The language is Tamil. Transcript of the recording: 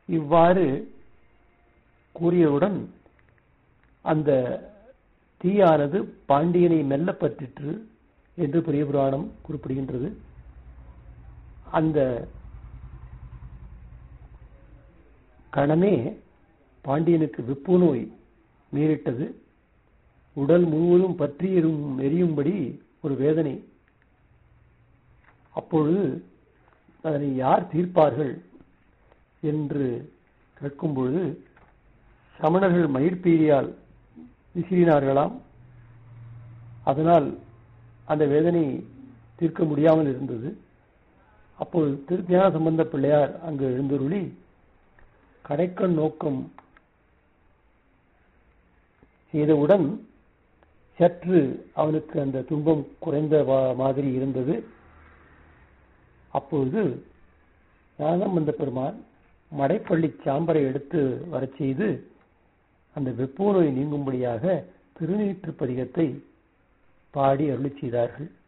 இவ்வாறு கூறியவுடன் அந்த தீயானது பாண்டியனை மெல்ல பற்றிற்று என்று பெரிய புராணம் குறிப்பிடுகின்றது அந்த கணமே பாண்டியனுக்கு வெப்பு நோய் நேரிட்டது உடல் முழுவதும் பற்றி எரும் எரியும்படி ஒரு வேதனை அப்பொழுது அதனை யார் தீர்ப்பார்கள் என்று கேட்கும் பொழுது சமணர்கள் மயிர்பீரியால் விசிறினார்களாம் அதனால் அந்த வேதனை தீர்க்க முடியாமல் இருந்தது அப்போது திருஞான சம்பந்த பிள்ளையார் அங்கு எழுந்தருளி கடைக்கண் நோக்கம் செய்தவுடன் சற்று அவனுக்கு அந்த துன்பம் குறைந்த மாதிரி இருந்தது அப்பொழுது ஞானசம்பந்த பெருமான் மடைப்பள்ளி சாம்பரை எடுத்து வரச் செய்து அந்த வெப்போ நோய் நீங்கும்படியாக திருநீற்று பதிகத்தை பாடி அருளி செய்தார்கள்